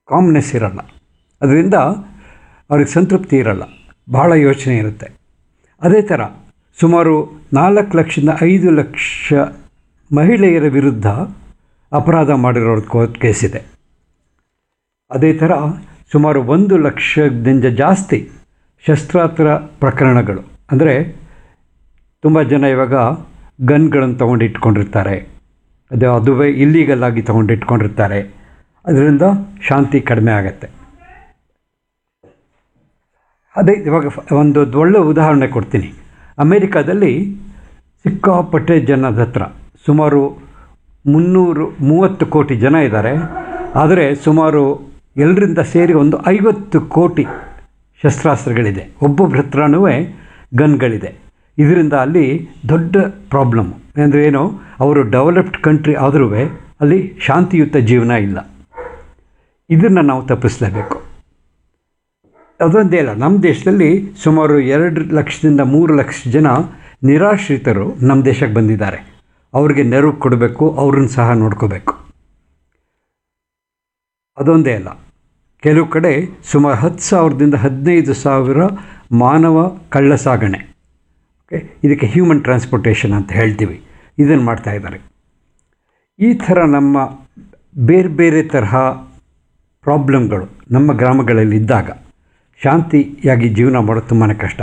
calmness ಇರಲ್ಲ ಅದರಿಂದ ಅವ್ರಿಗೆ ಸಂತೃಪ್ತಿ ಇರಲ್ಲ ಬಹಳ ಯೋಚನೆ ಇರುತ್ತೆ ಅದೇ ಥರ ಸುಮಾರು ನಾಲ್ಕು ಲಕ್ಷದಿಂದ ಐದು ಲಕ್ಷ ಮಹಿಳೆಯರ ವಿರುದ್ಧ ಅಪರಾಧ ಮಾಡಿರೋರ ಕೋರ್ಟ್ ಕೇಸಿದೆ ಅದೇ ಥರ ಸುಮಾರು ಒಂದು ಲಕ್ಷದಿಂದ ಜಾಸ್ತಿ ಶಸ್ತ್ರಾಸ್ತ್ರ ಪ್ರಕರಣಗಳು ಅಂದರೆ ತುಂಬ ಜನ ಇವಾಗ ಗನ್ಗಳನ್ನು ತೊಗೊಂಡು ಇಟ್ಕೊಂಡಿರ್ತಾರೆ ಅದು ಅದುವೇ ಇಲ್ಲೀಗಲ್ ಆಗಿ ತೊಗೊಂಡು ಇಟ್ಕೊಂಡಿರ್ತಾರೆ ಅದರಿಂದ ಶಾಂತಿ ಕಡಿಮೆ ಆಗುತ್ತೆ ಅದೇ ಇವಾಗ ಫ- ಒಂದು ಒಳ್ಳೆ ಉದಾಹರಣೆ ಕೊಡ್ತೀನಿ ಅಮೇರಿಕಾದಲ್ಲಿ ಸಿಕ್ಕಾಪಟ್ಟೆ ಜನದ ಹತ್ರ ಸುಮಾರು ಮುನ್ನೂರು ಮೂವತ್ತು ಕೋಟಿ ಜನ ಇದ್ದಾರೆ ಆದರೆ ಸುಮಾರು ಎಲ್ಲರಿಂದ ಸೇರಿ ಒಂದು ಐವತ್ತು ಕೋಟಿ ಶಸ್ತ್ರಾಸ್ತ್ರಗಳಿದೆ ಒಬ್ಬೊಬ್ಬರ ಹತ್ರನೂ ಗನ್ಗಳಿದೆ ಇದರಿಂದ ಅಲ್ಲಿ ದೊಡ್ಡ ಪ್ರಾಬ್ಲಮ್ ಅಂದರೆ ಏನು ಅವರು ಡೆವಲಪ್ಡ್ ಕಂಟ್ರಿ ಆದರೂ ಅಲ್ಲಿ ಶಾಂತಿಯುತ ಜೀವನ ಇಲ್ಲ ಇದನ್ನು ನಾವು ತಪ್ಪಿಸಲೇಬೇಕು ಅದೊಂದೇ ಅಲ್ಲ ನಮ್ಮ ದೇಶದಲ್ಲಿ ಸುಮಾರು ಎರಡು ಲಕ್ಷದಿಂದ ಮೂರು ಲಕ್ಷ ಜನ ನಿರಾಶ್ರಿತರು ನಮ್ಮ ದೇಶಕ್ಕೆ ಬಂದಿದ್ದಾರೆ ಅವ್ರಿಗೆ ನೆರವು ಕೊಡಬೇಕು ಅವ್ರನ್ನ ಸಹ ನೋಡ್ಕೋಬೇಕು ಅದೊಂದೇ ಅಲ್ಲ ಕೆಲವು ಕಡೆ ಸುಮಾರು ಹತ್ತು ಸಾವಿರದಿಂದ ಹದಿನೈದು ಸಾವಿರ ಮಾನವ ಕಳ್ಳ ಸಾಗಣೆ ಓಕೆ ಇದಕ್ಕೆ ಹ್ಯೂಮನ್ ಟ್ರಾನ್ಸ್ಪೋರ್ಟೇಷನ್ ಅಂತ ಹೇಳ್ತೀವಿ ಇದನ್ನು ಮಾಡ್ತಾ ಇದ್ದಾರೆ ಈ ಥರ ನಮ್ಮ ಬೇರೆ ಬೇರೆ ತರಹ ಪ್ರಾಬ್ಲಮ್ಗಳು ನಮ್ಮ ಗ್ರಾಮಗಳಲ್ಲಿ ಇದ್ದಾಗ ಶಾಂತಿಯಾಗಿ ಜೀವನ ಮಾಡೋದು ತುಂಬಾ ಕಷ್ಟ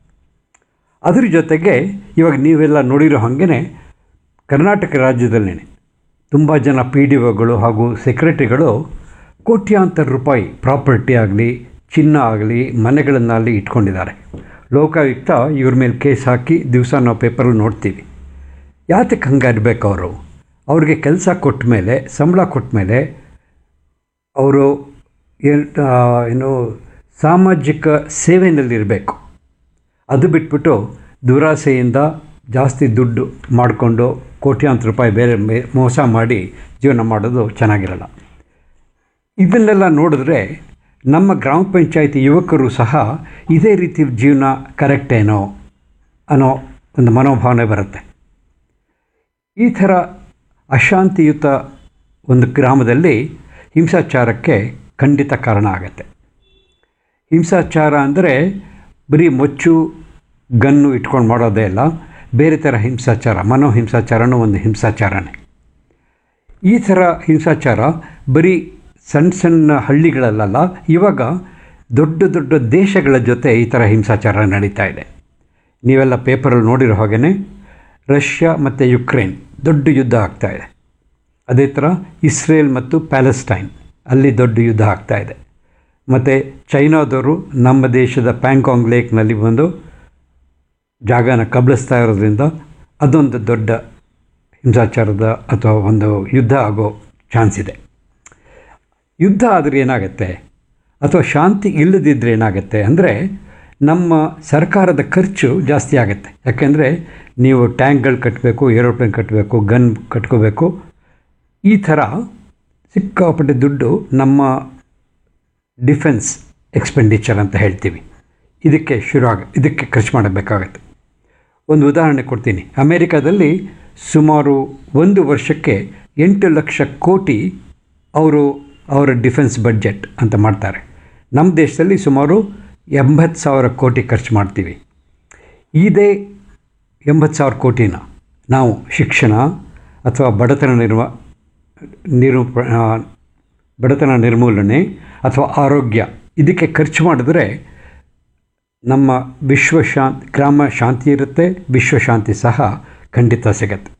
ಅದ್ರ ಜೊತೆಗೆ ಇವಾಗ ನೀವೆಲ್ಲ ನೋಡಿರೋ ಹಾಗೇ ಕರ್ನಾಟಕ ರಾಜ್ಯದಲ್ಲೇ ತುಂಬ ಜನ ಪಿ ಡಿ ಒಗಳು ಹಾಗೂ ಸೆಕ್ರೆಟರಿಗಳು ಕೋಟ್ಯಾಂತರ ರೂಪಾಯಿ ಪ್ರಾಪರ್ಟಿ ಆಗಲಿ ಚಿನ್ನ ಆಗಲಿ ಮನೆಗಳನ್ನಾಗಲಿ ಇಟ್ಕೊಂಡಿದ್ದಾರೆ ಲೋಕಾಯುಕ್ತ ಇವ್ರ ಮೇಲೆ ಕೇಸ್ ಹಾಕಿ ದಿವಸ ನಾವು ಪೇಪರಲ್ಲಿ ನೋಡ್ತೀವಿ ಯಾತಕ್ಕೆ ಹಂಗೆ ಇರಬೇಕು ಅವರು ಅವ್ರಿಗೆ ಕೆಲಸ ಕೊಟ್ಟ ಮೇಲೆ ಸಂಬಳ ಕೊಟ್ಟ ಮೇಲೆ ಅವರು ಏನ್- ಆ, ಏನು ಸಾಮಾಜಿಕ ಸೇವೆಯಲ್ಲಿರಬೇಕು ಅದು ಬಿಟ್ಬಿಟ್ಟು ದುರಾಸೆಯಿಂದ ಜಾಸ್ತಿ ದುಡ್ಡು ಮಾಡಿಕೊಂಡು ಕೋಟ್ಯಾಂತರ ರೂಪಾಯಿ ಬೇರೆ ಮೇ- ಮೋಸ ಮಾಡಿ ಜೀವನ ಮಾಡೋದು ಚೆನ್ನಾಗಿರಲ್ಲ ಇದನ್ನೆಲ್ಲ ನೋಡಿದ್ರೆ ನಮ್ಮ ಗ್ರಾಮ ಪಂಚಾಯತಿ ಯುವಕರು ಸಹ ಇದೇ ರೀತಿ ಜೀವನ ಕರೆಕ್ಟ್ ಏನೋ ಅನ್ನೋ ಒಂದು ಮನೋಭಾವನೆ ಬರುತ್ತೆ ಈ ಥರ ಅಶಾಂತಿಯುತ ಒಂದು ಗ್ರಾಮದಲ್ಲಿ ಹಿಂಸಾಚಾರಕ್ಕೆ ಖಂಡಿತ ಕಾರಣ ಆಗುತ್ತೆ ಹಿಂಸಾಚಾರ ಅಂದರೆ ಬರೀ ಮೊಚ್ಚು ಗನ್ನು ಇಟ್ಕೊಂಡು ಮಾಡೋದೇ ಅಲ್ಲ ಬೇರೆ ಥರ ಹಿಂಸಾಚಾರ ಮನೋ ಹಿಂಸಾಚಾರನೂ ಒಂದು ಹಿಂಸಾಚಾರನೇ ಈ ಥರ ಹಿಂಸಾಚಾರ ಬರೀ ಸಣ್ಣ ಸಣ್ಣ ಹಳ್ಳಿಗಳಲ್ಲ ಇವಾಗ ದೊಡ್ಡ ದೊಡ್ಡ ದೇಶಗಳ ಜೊತೆ ಈ ಥರ ಹಿಂಸಾಚಾರ ನಡೀತಾ ಇದೆ ನೀವೆಲ್ಲ ಪೇಪರಲ್ಲಿ ನೋಡಿರೋ ಹಾಗೇ ರಷ್ಯಾ ಮತ್ತು ಯುಕ್ರೇನ್ ದೊಡ್ಡ ಯುದ್ಧ ಆಗ್ತಾ ಇದೆ ಅದೇ ಥರ ಇಸ್ರೇಲ್ ಮತ್ತು ಪ್ಯಾಲೆಸ್ಟೈನ್ ಅಲ್ಲಿ ದೊಡ್ಡ ಯುದ್ಧ ಆಗ್ತಾ ಇದೆ ಮತ್ತು ಚೈನಾದವರು ನಮ್ಮ ದೇಶದ ಪ್ಯಾಂಕಾಂಗ್ ಲೇಕ್ನಲ್ಲಿ ಬಂದು ಜಾಗನ ಕಬಳಿಸ್ತಾ ಇರೋದ್ರಿಂದ ಅದೊಂದು ದೊಡ್ಡ ಹಿಂಸಾಚಾರದ ಅಥವಾ ಒಂದು ಯುದ್ಧ ಆಗೋ ಚಾನ್ಸ್ ಇದೆ ಯುದ್ಧ ಆದರೆ ಏನಾಗುತ್ತೆ ಅಥವಾ ಶಾಂತಿ ಇಲ್ಲದಿದ್ದರೆ ಏನಾಗುತ್ತೆ ಅಂದರೆ ನಮ್ಮ ಸರ್ಕಾರದ ಖರ್ಚು ಜಾಸ್ತಿ ಆಗುತ್ತೆ ಯಾಕೆಂದರೆ ನೀವು ಟ್ಯಾಂಕ್ಗಳು ಕಟ್ಟಬೇಕು ಏರೋಪ್ಲೇನ್ ಕಟ್ಟಬೇಕು ಗನ್ ಕಟ್ಕೋಬೇಕು ಈ ಥರ ಸಿಕ್ಕಾಪಟ್ಟೆ ದುಡ್ಡು ನಮ್ಮ ಡಿಫೆನ್ಸ್ ಎಕ್ಸ್ಪೆಂಡಿಚರ್ ಅಂತ ಹೇಳ್ತೀವಿ ಇದಕ್ಕೆ ಶುರು ಆಗ ಇದಕ್ಕೆ ಖರ್ಚು ಮಾಡಬೇಕಾಗತ್ತೆ ಒಂದು ಉದಾಹರಣೆ ಕೊಡ್ತೀನಿ ಅಮೇರಿಕಾದಲ್ಲಿ ಸುಮಾರು ಒಂದು ವರ್ಷಕ್ಕೆ ಎಂಟು ಲಕ್ಷ ಕೋಟಿ ಅವರು ಅವರ ಡಿಫೆನ್ಸ್ ಬಡ್ಜೆಟ್ ಅಂತ ಮಾಡ್ತಾರೆ ನಮ್ಮ ದೇಶದಲ್ಲಿ ಸುಮಾರು ಎಂಬತ್ತು ಸಾವಿರ ಕೋಟಿ ಖರ್ಚು ಮಾಡ್ತೀವಿ ಇದೇ ಎಂಬತ್ತು ಸಾವಿರ ಕೋಟಿನ ನಾವು ಶಿಕ್ಷಣ ಅಥವಾ ಬಡತನ ನಿರ್ವ ನಿರು ಆ, ಬಡತನ ನಿರ್ಮೂಲನೆ ಅಥವಾ ಆರೋಗ್ಯ ಇದಕ್ಕೆ ಖರ್ಚು ಮಾಡಿದ್ರೆ ನಮ್ಮ ವಿಶ್ವ ಶಾಂತಿ ಗ್ರಾಮ ಶಾಂತಿ ಇರುತ್ತೆ ವಿಶ್ವಶಾಂತಿ ಸಹ ಖಂಡಿತ ಸಿಗತ್ತೆ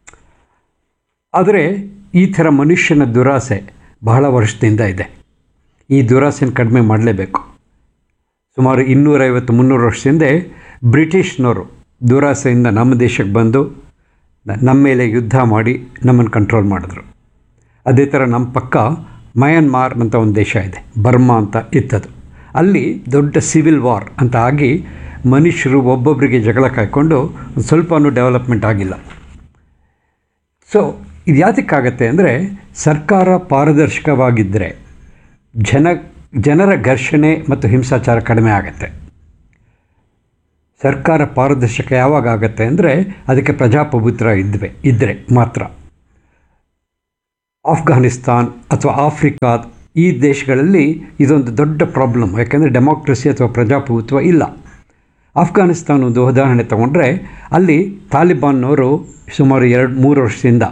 ಆದರೆ ಈ ಥರ ಮನುಷ್ಯನ ದುರಾಸೆ ಬಹಳ ವರ್ಷದಿಂದ ಇದೆ ಈ ದುರಾಸೆನ ಕಡಿಮೆ ಮಾಡಲೇಬೇಕು ಸುಮಾರು ಇನ್ನೂರೈವತ್ತು ಮುನ್ನೂರು ವರ್ಷದಿಂದ ಬ್ರಿಟಿಷ್ನವರು ದುರಾಸೆಯಿಂದ ನಮ್ಮ ದೇಶಕ್ಕೆ ಬಂದು ನ- ನಮ್ಮ ಮೇಲೆ ಯುದ್ಧ ಮಾಡಿ ನಮ್ಮನ್ನು ಕಂಟ್ರೋಲ್ ಮಾಡಿದ್ರು ಅದೇ ಥರ ನಮ್ಮ ಪಕ್ಕ ಮಯನ್ಮಾರ್ ಅಂತ ಒಂದು ದೇಶ ಇದೆ ಬರ್ಮಾ ಅಂತ ಇತ್ತದು ಅಲ್ಲಿ ದೊಡ್ಡ ಸಿವಿಲ್ ವಾರ್ ಅಂತ ಆಗಿ ಮನುಷ್ಯರು ಒಬ್ಬೊಬ್ಬರಿಗೆ ಜಗಳ ಕಾಯ್ಕೊಂಡು ಒಂದು ಸ್ವಲ್ಪನೂ ಡೆವಲಪ್ಮೆಂಟ್ ಆಗಿಲ್ಲ ಸೊ ಇದು ಯಾತಕ್ಕಾಗತ್ತೆ ಅಂದರೆ ಸರ್ಕಾರ ಪಾರದರ್ಶಕವಾಗಿದ್ದರೆ ಜನ ಜನರ ಘರ್ಷಣೆ ಮತ್ತು ಹಿಂಸಾಚಾರ ಕಡಿಮೆ ಆಗುತ್ತೆ ಸರ್ಕಾರ ಪಾರದರ್ಶಕ ಯಾವಾಗ ಆಗುತ್ತೆ ಅಂದರೆ ಅದಕ್ಕೆ ಪ್ರಜಾಪ್ರಭುತ್ವ ಇದ್ವೆ ಇದ್ದರೆ ಮಾತ್ರ ಆಫ್ಘಾನಿಸ್ತಾನ್ ಅಥವಾ ಆಫ್ರಿಕಾ ಈ ದೇಶಗಳಲ್ಲಿ ಇದೊಂದು ದೊಡ್ಡ ಪ್ರಾಬ್ಲಮ್ ಯಾಕೆಂದರೆ ಡೆಮಾಕ್ರಸಿ ಅಥವಾ ಪ್ರಜಾಪ್ರಭುತ್ವ ಇಲ್ಲ ಆಫ್ಘಾನಿಸ್ತಾನ ಒಂದು ಉದಾಹರಣೆ ತಗೊಂಡ್ರೆ ಅಲ್ಲಿ ತಾಲಿಬಾನ್ನವರು ಸುಮಾರು ಎರಡು ಮೂರು ವರ್ಷದಿಂದ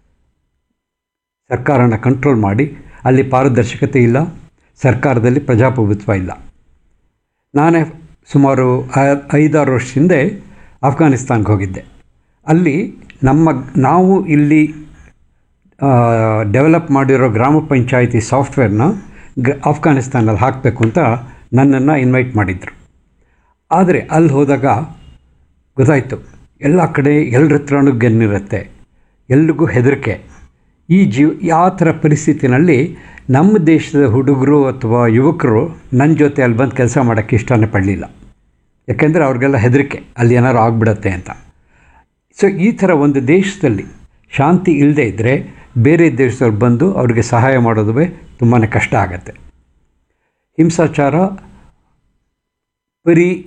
ಸರ್ಕಾರನ ಕಂಟ್ರೋಲ್ ಮಾಡಿ ಅಲ್ಲಿ ಪಾರದರ್ಶಕತೆ ಇಲ್ಲ ಸರ್ಕಾರದಲ್ಲಿ ಪ್ರಜಾಪ್ರಭುತ್ವ ಇಲ್ಲ ನಾನೇ ಸುಮಾರು ಐ- ಐದಾರು ವರ್ಷ ಹಿಂದೆ ಆಫ್ಘಾನಿಸ್ತಾನ್ಗೆ ಹೋಗಿದ್ದೆ ಅಲ್ಲಿ ನಮ್ಮ ನಾವು ಇಲ್ಲಿ ಡೆವಲಪ್ ಮಾಡಿರೋ ಗ್ರಾಮ ಪಂಚಾಯಿತಿ ಸಾಫ್ಟ್ವೇರ್ನ ಗ ಆಫ್ಘಾನಿಸ್ತಾನಲ್ಲಿ ಹಾಕಬೇಕು ಅಂತ ನನ್ನನ್ನು ಇನ್ವೈಟ್ ಮಾಡಿದರು ಆದರೆ ಅಲ್ಲಿ ಹೋದಾಗ ಗೊತ್ತಾಯಿತು ಎಲ್ಲ ಕಡೆ ಎಲ್ಲರ ಹತ್ರನೂ ಗೆನ್ನಿರುತ್ತೆ ಎಲ್ರಿಗೂ ಹೆದರಿಕೆ ಈ ಜೀವ ಯಾವ ಥರ ಪರಿಸ್ಥಿತಿನಲ್ಲಿ ನಮ್ಮ ದೇಶದ ಹುಡುಗರು ಅಥವಾ ಯುವಕರು ನನ್ನ ಜೊತೆ ಅಲ್ಲಿ ಬಂದು ಕೆಲಸ ಮಾಡೋಕ್ಕೆ ಇಷ್ಟನೇ ಪಡಲಿಲ್ಲ ಯಾಕೆಂದರೆ ಅವ್ರಿಗೆಲ್ಲ ಹೆದರಿಕೆ ಅಲ್ಲಿ ಏನಾದ್ರು ಆಗಿಬಿಡತ್ತೆ ಅಂತ ಸೊ ಈ ಥರ ಒಂದು ದೇಶದಲ್ಲಿ ಶಾಂತಿ ಇಲ್ಲದೆ ಇದ್ದರೆ ಬೇರೆ ದೇಶದವ್ರು ಬಂದು ಅವ್ರಿಗೆ ಸಹಾಯ ಮಾಡೋದು ತುಂಬಾ ಕಷ್ಟ ಆಗತ್ತೆ ಹಿಂಸಾಚಾರ ಬರೀ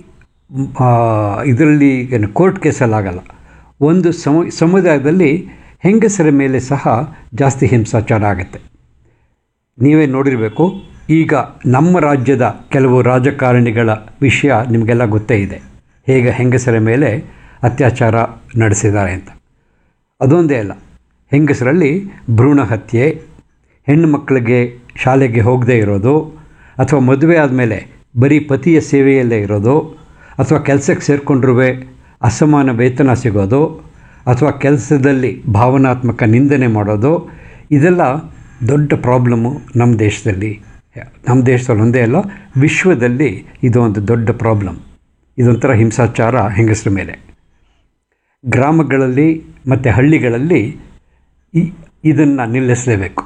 ಇದರಲ್ಲಿ ಏನು ಕೋರ್ಟ್ ಕೇಸಲ್ಲಿ ಆಗಲ್ಲ ಒಂದು ಸಮ ಸಮುದಾಯದಲ್ಲಿ ಹೆಂಗಸರ ಮೇಲೆ ಸಹ ಜಾಸ್ತಿ ಹಿಂಸಾಚಾರ ಆಗುತ್ತೆ ನೀವೇ ನೋಡಿರಬೇಕು ಈಗ ನಮ್ಮ ರಾಜ್ಯದ ಕೆಲವು ರಾಜಕಾರಣಿಗಳ ವಿಷಯ ನಿಮಗೆಲ್ಲ ಗೊತ್ತೇ ಇದೆ ಹೇಗೆ ಹೆಂಗಸರ ಮೇಲೆ ಅತ್ಯಾಚಾರ ನಡೆಸಿದ್ದಾರೆ ಅಂತ ಅದೊಂದೇ ಅಲ್ಲ ಹೆಂಗಸರಲ್ಲಿ ಭ್ರೂಣ ಹತ್ಯೆ ಹೆಣ್ಣು ಮಕ್ಕಳಿಗೆ ಶಾಲೆಗೆ ಹೋಗದೇ ಇರೋದು ಅಥವಾ ಮದುವೆ ಆದಮೇಲೆ ಬರೀ ಪತಿಯ ಸೇವೆಯಲ್ಲೇ ಇರೋದು ಅಥವಾ ಕೆಲಸಕ್ಕೆ ಸೇರಿಕೊಂಡ್ರೂ ಅಸಮಾನ ವೇತನ ಸಿಗೋದು ಅಥವಾ ಕೆಲಸದಲ್ಲಿ ಭಾವನಾತ್ಮಕ ನಿಂದನೆ ಮಾಡೋದು ಇದೆಲ್ಲ ದೊಡ್ಡ ಪ್ರಾಬ್ಲಮ್ಮು ನಮ್ಮ ದೇಶದಲ್ಲಿ ನಮ್ಮ ದೇಶದಲ್ಲಿ ಒಂದೇ ಅಲ್ಲ ವಿಶ್ವದಲ್ಲಿ ಇದು ಒಂದು ದೊಡ್ಡ ಪ್ರಾಬ್ಲಮ್ ಇದೊಂಥರ ಹಿಂಸಾಚಾರ ಹೆಂಗಸರ ಮೇಲೆ ಗ್ರಾಮಗಳಲ್ಲಿ ಮತ್ತು ಹಳ್ಳಿಗಳಲ್ಲಿ ಈ ಇದನ್ನು ನಿಲ್ಲಿಸಲೇಬೇಕು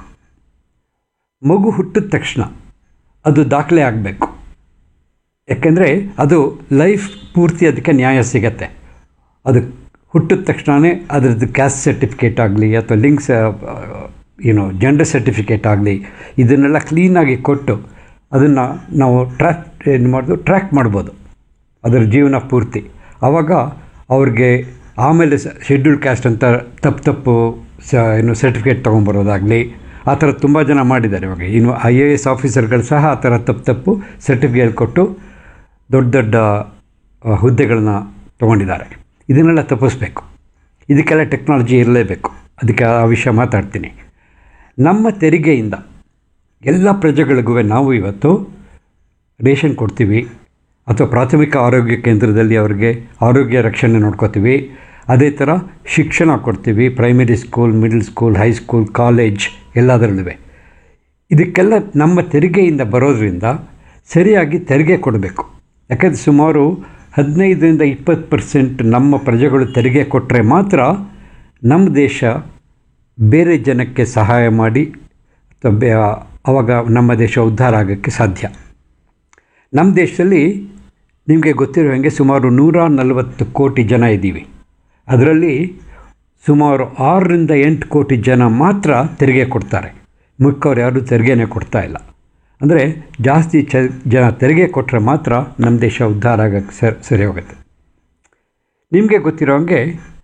ಮಗು ಹುಟ್ಟಿದ ತಕ್ಷಣ ಅದು ದಾಖಲೆ ಆಗಬೇಕು ಯಾಕೆಂದರೆ ಅದು ಲೈಫ್ ಪೂರ್ತಿ ಅದಕ್ಕೆ ನ್ಯಾಯ ಸಿಗತ್ತೆ ಅದು ಹುಟ್ಟಿದ ತಕ್ಷಣವೇ ಅದರದ್ದು ಕ್ಯಾಸ್ಟ್ ಸರ್ಟಿಫಿಕೇಟ್ ಆಗಲಿ ಅಥವಾ ಲಿಂಕ್ಸ್ ಏನೋ ಜೆಂಡರ್ ಸರ್ಟಿಫಿಕೇಟ್ ಆಗಲಿ ಇದನ್ನೆಲ್ಲ ಕ್ಲೀನಾಗಿ ಕೊಟ್ಟು ಅದನ್ನು ನಾವು ಟ್ರ್ಯಾಕ್ ಏನು ಮಾಡೋದು ಟ್ರ್ಯಾಕ್ ಮಾಡ್ಬೋದು ಅದರ ಜೀವನ ಪೂರ್ತಿ ಆವಾಗ ಅವ್ರಿಗೆ ಆಮೇಲೆ ಶೆಡ್ಯೂಲ್ ಕ್ಯಾಸ್ಟ್ ಅಂತ ತಪ್ಪು ತಪ್ಪು ಸ ಏನು ಸರ್ಟಿಫಿಕೇಟ್ ತೊಗೊಂಬರೋದಾಗಲಿ ಆ ಥರ ತುಂಬ ಜನ ಮಾಡಿದ್ದಾರೆ ಇವಾಗ ಇನ್ನು ಐ ಎ ಎಸ್ ಆಫೀಸರ್ಗಳು ಸಹ ಆ ಥರ ತಪ್ಪು ತಪ್ಪು ಸರ್ಟಿಫಿಕೇಟ್ ಕೊಟ್ಟು ದೊಡ್ಡ ದೊಡ್ಡ ಆ, ಹುದ್ದೆಗಳನ್ನ ತೊಗೊಂಡಿದ್ದಾರೆ ಇದನ್ನೆಲ್ಲ ತಪ್ಪಿಸ್ಬೇಕು ಇದಕ್ಕೆಲ್ಲ ಟೆಕ್ನಾಲಜಿ ಇರಲೇಬೇಕು ಅದಕ್ಕೆ ಆ ವಿಷಯ ಮಾತಾಡ್ತೀನಿ ನಮ್ಮ ತೆರಿಗೆಯಿಂದ ಎಲ್ಲ ಪ್ರಜೆಗಳಿಗೂ ನಾವು ಇವತ್ತು ರೇಷನ್ ಕೊಡ್ತೀವಿ ಅಥವಾ ಪ್ರಾಥಮಿಕ ಆರೋಗ್ಯ ಕೇಂದ್ರದಲ್ಲಿ ಅವರಿಗೆ ಆರೋಗ್ಯ ರಕ್ಷಣೆ ನೋಡ್ಕೋತೀವಿ ಅದೇ ಥರ ಶಿಕ್ಷಣ ಕೊಡ್ತೀವಿ primary school middle school high school college ಎಲ್ಲದರಲ್ಲೂ ಇದಕ್ಕೆಲ್ಲ ನಮ್ಮ ತೆರಿಗೆಯಿಂದ ಬರೋದ್ರಿಂದ ಸರಿಯಾಗಿ ತೆರಿಗೆ ಕೊಡಬೇಕು ಯಾಕಂದರೆ ಸುಮಾರು ಹದಿನೈದರಿಂದ ಇಪ್ಪತ್ತು ಪರ್ಸೆಂಟ್ ನಮ್ಮ ಪ್ರಜೆಗಳು ತೆರಿಗೆ ಕೊಟ್ಟರೆ ಮಾತ್ರ ನಮ್ಮ ದೇಶ ಬೇರೆ ಜನಕ್ಕೆ ಸಹಾಯ ಮಾಡಿ ಅಥವಾ ಬೇ ಆವಾಗ ನಮ್ಮ ದೇಶ ಉದ್ಧಾರ ಆಗೋಕ್ಕೆ ಸಾಧ್ಯ ನಮ್ಮ ದೇಶದಲ್ಲಿ ನಿಮಗೆ ಗೊತ್ತಿರೋ ಹಾಗೆ ಸುಮಾರು ನೂರ ನಲವತ್ತು ಕೋಟಿ ಜನ ಇದ್ದೀವಿ ಅದರಲ್ಲಿ ಸುಮಾರು ಆರರಿಂದ ಎಂಟು ಕೋಟಿ ಜನ ಮಾತ್ರ ತೆರಿಗೆ ಕೊಡ್ತಾರೆ ಮಿಕ್ಕವ್ರು ಯಾರೂ ತೆರಿಗೆನೇ ಕೊಡ್ತಾ ಇಲ್ಲ ಅಂದರೆ ಜಾಸ್ತಿ ಚ ಜನ ತೆರಿಗೆ ಕೊಟ್ಟರೆ ಮಾತ್ರ ನಮ್ಮ ದೇಶ ಉದ್ಧಾರ ಆಗೋಕ್ಕೆ ಸರಿ ಸರಿ ಹೋಗುತ್ತೆ ನಿಮಗೆ ಗೊತ್ತಿರೋ ಹಾಗೆ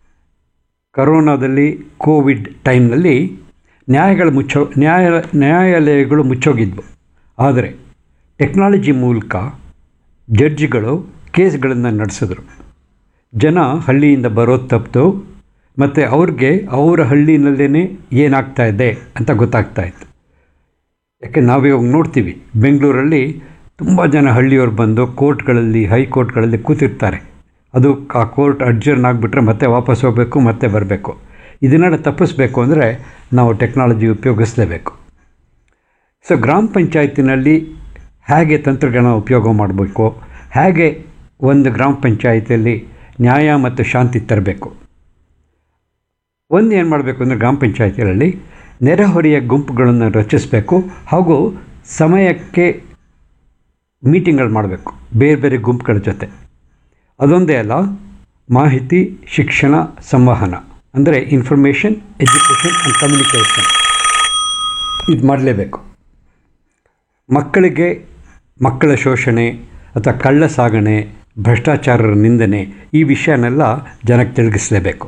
ಕರೋನಾದಲ್ಲಿ ಕೋವಿಡ್ ಟೈಮ್ನಲ್ಲಿ ನ್ಯಾಯಗಳು ಮುಚ್ಚೋ ನ್ಯಾಯ ನ್ಯಾಯಾಲಯಗಳು ಮುಚ್ಚೋಗಿದ್ವು ಆದರೆ ಟೆಕ್ನಾಲಜಿ ಮೂಲಕ ಜಡ್ಜಿಗಳು ಕೇಸ್ಗಳನ್ನು ನಡೆಸಿದ್ರು ಜನ ಹಳ್ಳಿಯಿಂದ ಬರೋದು ತಪ್ಪಿತು ಮತ್ತು ಅವ್ರಿಗೆ ಅವರ ಹಳ್ಳಿನಲ್ಲೇ ಏನಾಗ್ತಾ ಇದೆ ಅಂತ ಗೊತ್ತಾಗ್ತಾ ಇತ್ತು ಯಾಕೆ ನಾವಿವಾಗ ನೋಡ್ತೀವಿ ಬೆಂಗಳೂರಲ್ಲಿ ತುಂಬ ಜನ ಹಳ್ಳಿಯವ್ರು ಬಂದು ಕೋರ್ಟ್ಗಳಲ್ಲಿ ಹೈಕೋರ್ಟ್ಗಳಲ್ಲಿ ಕೂತಿರ್ತಾರೆ ಅದು ಆ ಕೋರ್ಟ್ ಅಡ್ಜರ್ನ್ ಆಗಿಬಿಟ್ರೆ ಮತ್ತೆ ವಾಪಸ್ ಹೋಗಬೇಕು ಮತ್ತೆ ಬರಬೇಕು ಇದನ್ನೆಲ್ಲ ತಪ್ಪಿಸ್ಬೇಕು ಅಂದರೆ ನಾವು ಟೆಕ್ನಾಲಜಿ ಉಪಯೋಗಿಸಲೇಬೇಕು ಸೊ ಗ್ರಾಮ ಪಂಚಾಯತಿನಲ್ಲಿ ಹೇಗೆ ತಂತ್ರಜ್ಞಾನ ಉಪಯೋಗ ಮಾಡಬೇಕು ಹೇಗೆ ಒಂದು ಗ್ರಾಮ ಪಂಚಾಯತಿಯಲ್ಲಿ ನ್ಯಾಯ ಮತ್ತು ಶಾಂತಿ ತರಬೇಕು ಒಂದು ಏನು ಮಾಡಬೇಕು ಅಂದರೆ ಗ್ರಾಮ ಪಂಚಾಯತಿಗಳಲ್ಲಿ ನೆರೆಹೊರೆಯ ಗುಂಪುಗಳನ್ನು ರಚಿಸಬೇಕು ಹಾಗೂ ಸಮಯಕ್ಕೆ ಮೀಟಿಂಗ್ಗಳು ಮಾಡಬೇಕು ಬೇರೆ ಬೇರೆ ಗುಂಪುಗಳ ಜೊತೆ ಅದೊಂದೇ ಅಲ್ಲ ಮಾಹಿತಿ ಶಿಕ್ಷಣ ಸಂವಹನ ಅಂದರೆ ಇನ್ಫಾರ್ಮೇಷನ್ ಎಜುಕೇಷನ್ ಆ್ಯಂಡ್ ಕಮ್ಯುನಿಕೇಷನ್ ಇದು ಮಾಡಲೇಬೇಕು ಮಕ್ಕಳಿಗೆ ಮಕ್ಕಳ ಶೋಷಣೆ ಅಥವಾ ಕಳ್ಳ ಸಾಗಣೆ ಭ್ರಷ್ಟಾಚಾರರ ನಿಂದನೆ ಈ ವಿಷಯನೆಲ್ಲ ಜನಕ್ಕೆ ತಿಳಿಗಿಸಲೇಬೇಕು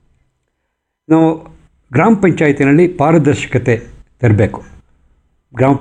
ನಾವು ಗ್ರಾಮ ಪಂಚಾಯತಿನಲ್ಲಿ ಪಾರದರ್ಶಕತೆ ತರಬೇಕು ಗ್ರಾಮ